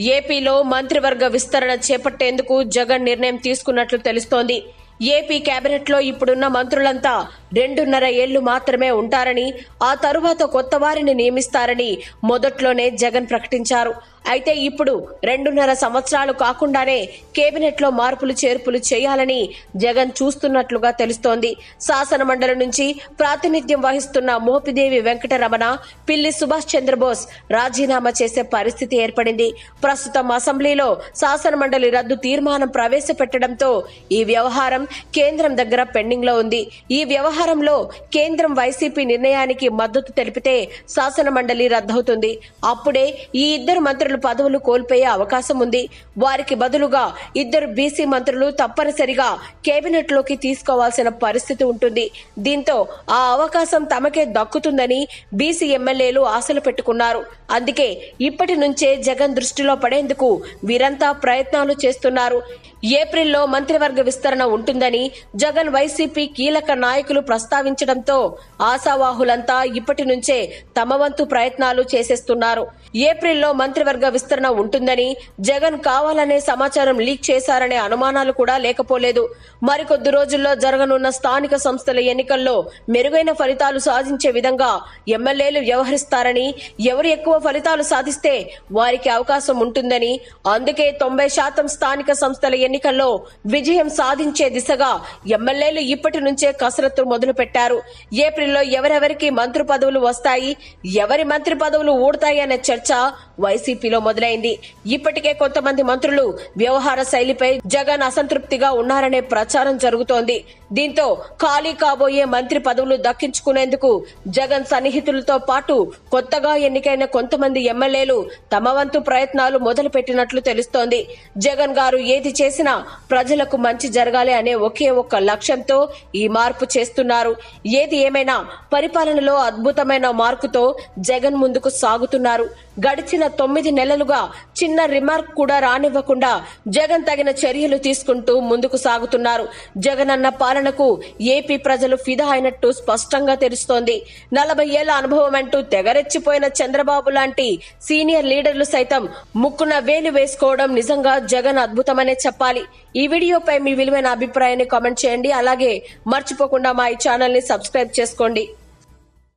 ఏపీలో మంత్రివర్గ విస్తరణ చేపట్టేందుకు జగన్ నిర్ణయం తీసుకున్నట్లు తెలుస్తోంది ఏపీ కేబినెట్ లో ఇప్పుడున్న మంత్రులంతా రెండున్నర ఏళ్లు మాత్రమే ఉంటారని ఆ తరువాత కొత్త వారిని నియమిస్తారని మొదట్లోనే జగన్ ప్రకటించారు అయితే ఇప్పుడు రెండున్నర సంవత్సరాలు కాకుండానే కేబినెట్ లో మార్పులు చేర్పులు చేయాలని జగన్ చూస్తున్నట్లుగా తెలుస్తోంది శాసన మండలి నుంచి ప్రాతినిధ్యం వహిస్తున్న మోపిదేవి వెంకటరమణ పిల్లి సుభాష్ చంద్రబోస్ రాజీనామా చేసే పరిస్థితి ఏర్పడింది ప్రస్తుతం అసెంబ్లీలో శాసన మండలి రద్దు తీర్మానం ప్రవేశపెట్టడంతో ఈ వ్యవహారం కేంద్రం దగ్గర పెండింగ్ లో ఉంది ఈ వ్యవహారంలో కేంద్రం వైసీపీ నిర్ణయానికి మద్దతు తెలిపితే శాసన మండలి రద్దవుతుంది అప్పుడే ఈ ఇద్దరు మంత్రులు పదవులు కోల్పోయే అవకాశం ఉంది వారికి బదులుగా ఇద్దరు బీసీ మంత్రులు తప్పనిసరిగా కేబినెట్ లోకి తీసుకోవాల్సిన పరిస్థితి ఉంటుంది దీంతో ఆ అవకాశం తమకే దక్కుతుందని బీసీ ఎమ్మెల్యేలు ఆశలు పెట్టుకున్నారు అందుకే ఇప్పటి నుంచే జగన్ దృష్టిలో పడేందుకు వీరంతా ప్రయత్నాలు చేస్తున్నారు ఏప్రిల్లో మంత్రివర్గ విస్తరణ ఉంటుందని జగన్ వైసీపీ కీలక నాయకులు ప్రస్తావించడంతో ఆశావాహులంతా ఇప్పటి నుంచే తమ వంతు ప్రయత్నాలు చేసేస్తున్నారు ఏప్రిల్లో మంత్రివర్గ విస్తరణ ఉంటుందని జగన్ కావాలనే సమాచారం లీక్ చేశారనే అనుమానాలు కూడా లేకపోలేదు మరికొద్ది రోజుల్లో జరగనున్న స్థానిక సంస్థల ఎన్నికల్లో మెరుగైన ఫలితాలు సాధించే విధంగా ఎమ్మెల్యేలు వ్యవహరిస్తారని ఎవరు ఎక్కువ ఫలితాలు సాధిస్తే వారికి అవకాశం ఉంటుందని అందుకే తొంభై శాతం స్థానిక సంస్థల ఎన్నికల్లో విజయం సాధించే దిశగా ఎమ్మెల్యేలు ఇప్పటి నుంచే కసరత్తు మొదలు పెట్టారు ఏప్రిల్లో ఎవరెవరికి మంత్రి పదవులు వస్తాయి ఎవరి మంత్రి పదవులు ఊడతాయి అనే చర్చ వైసీపీలో మొదలైంది ఇప్పటికే కొంతమంది మంత్రులు వ్యవహార శైలిపై జగన్ అసంతృప్తిగా ఉన్నారనే ప్రచారం జరుగుతోంది దీంతో ఖాళీ కాబోయే మంత్రి పదవులు దక్కించుకునేందుకు జగన్ సన్నిహితులతో పాటు కొత్తగా ఎన్నికైన కొంతమంది ఎమ్మెల్యేలు తమ వంతు ప్రయత్నాలు మొదలుపెట్టినట్లు తెలుస్తోంది జగన్ గారు ఏది చేసినా ప్రజలకు మంచి జరగాలి అనే ఒకే ఒక్క లక్ష్యంతో ఈ మార్పు చేస్తున్నారు ఏది ఏమైనా పరిపాలనలో అద్భుతమైన మార్కుతో జగన్ ముందుకు సాగుతున్నారు గడిచిన తొమ్మిది నెలలుగా చిన్న రిమార్క్ కూడా రానివ్వకుండా జగన్ తగిన చర్యలు తీసుకుంటూ ముందుకు సాగుతున్నారు జగన్ అన్న పాలనకు ఏపీ ప్రజలు ఫిదా అయినట్టు స్పష్టంగా తెలుస్తోంది నలభై ఏళ్ల అనుభవం అంటూ తెగరెచ్చిపోయిన చంద్రబాబు లాంటి సీనియర్ లీడర్లు సైతం ముక్కున వేలు వేసుకోవడం నిజంగా జగన్ అద్భుతమనే చెప్పాలి ఈ వీడియోపై మీ విలువైన అభిప్రాయాన్ని కామెంట్ చేయండి అలాగే మర్చిపోకుండా మా ఈ ఛానల్ ని సబ్స్క్రైబ్ చేసుకోండి